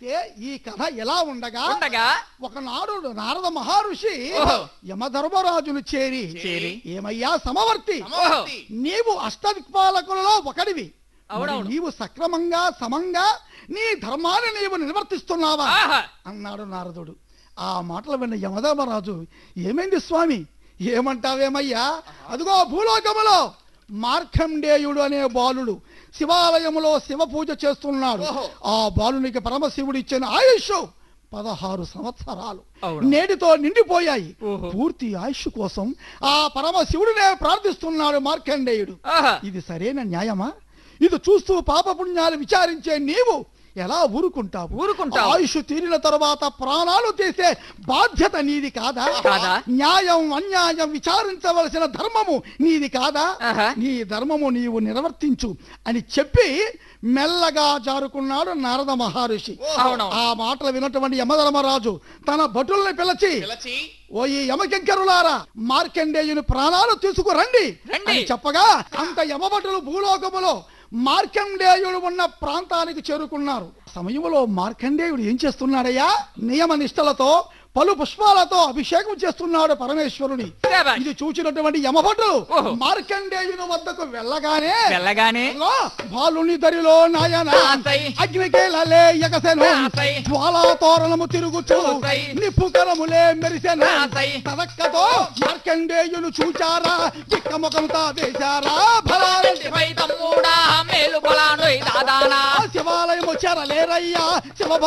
అయితే ఈ కథ ఎలా ఉండగా ఉండగా ఒకనాడు నారద మహర్షి ఓహో. యమధర్మరాజును చేరి చేరి ఏమయ్యా సమవర్తి ఓహో నీవు అష్టదిక్పాలకులలో ఒకడివి మరి అవునవును. నీవు సక్రమంగా సమంగా నీ ధర్మాన్ని నీవు నిర్వర్తిస్తున్నావా ఆహా అన్నాడు నారదుడు ఆ మాటలు విన్న యమధర్మరాజు ఏమైంది స్వామి ఏమంటావేమయ్యా అదిగో భూలోకములో మార్కండేయుడు అనే బాలుడు శివాలయములో శివ పూజ చేస్తున్నాడు ఓహో. ఆ బాలునికి పరమశివుడు ఇచ్చిన ఆయుష్ పదహారు సంవత్సరాలు అవును. నేటితో నిండిపోయాయి ఓహో. పూర్తి ఆయుష్ కోసం ఆ పరమశివుడినే ప్రార్థిస్తున్నాడు మార్కండేయుడు ఆహా ఇది సరైన న్యాయమా ఇది చూస్తూ పాపపుణ్యాలు విచారించే నీవు ఎలా ఊరుకుంటావు ఊరుకుంటావు. ఆయుష్ తీరిన తర్వాత ప్రాణాలు తీసే బాధ్యత నీది కాదా కాదా? న్యాయం అన్యాయం విచారించవలసిన ధర్మము నీది కాదా ఆహా. నీ ధర్మము నీవు నిర్వర్తించు అని చెప్పి మెల్లగా జారుకున్నాడు నారద మహర్షి అవునవును. ఆ మాటలు విన్నటువంటి యమధర్మరాజు తన భటుల్ని పిలిచి పిలచి ఓ ఈ యమకింకరులారా మార్కండేయుని ప్రాణాలు తీసుకురండి రండి. అని చెప్పగా అంత యమభటులు భూలోకములో మార్కండేయుడు ఉన్న ప్రాంతానికి చేరుకున్నారు సమయంలో మార్కండేయుడు ఏం చేస్తున్నాడయ్యా నియమ నిష్టలతో పలు పుష్పాలతో అభిషేకం చేస్తున్నాడు పరమేశ్వరుని శాబాష్. ఇది చూచినటువంటి యమభటులు ఓహో. మార్కండేయుని వద్దకు వెళ్ళగానే వెళ్ళగానే అదిగో, బాలుని దరిలో నాయన ఆసై. అగ్నికేలలే ఎగసెను ఆసై. జ్వాలా తోరణము తిరుగుతూ ఆసై. నిప్పు కరములే మెరిసెను ఆసై. తదక్కతో మార్కండేయులు చూచారా చిక్క ముఖంతో వేశారా ఫలాలంటి పై తమ్ముడా మేలు పొలాను దాదానా శివాలయము చెరలేరయ్యా శివ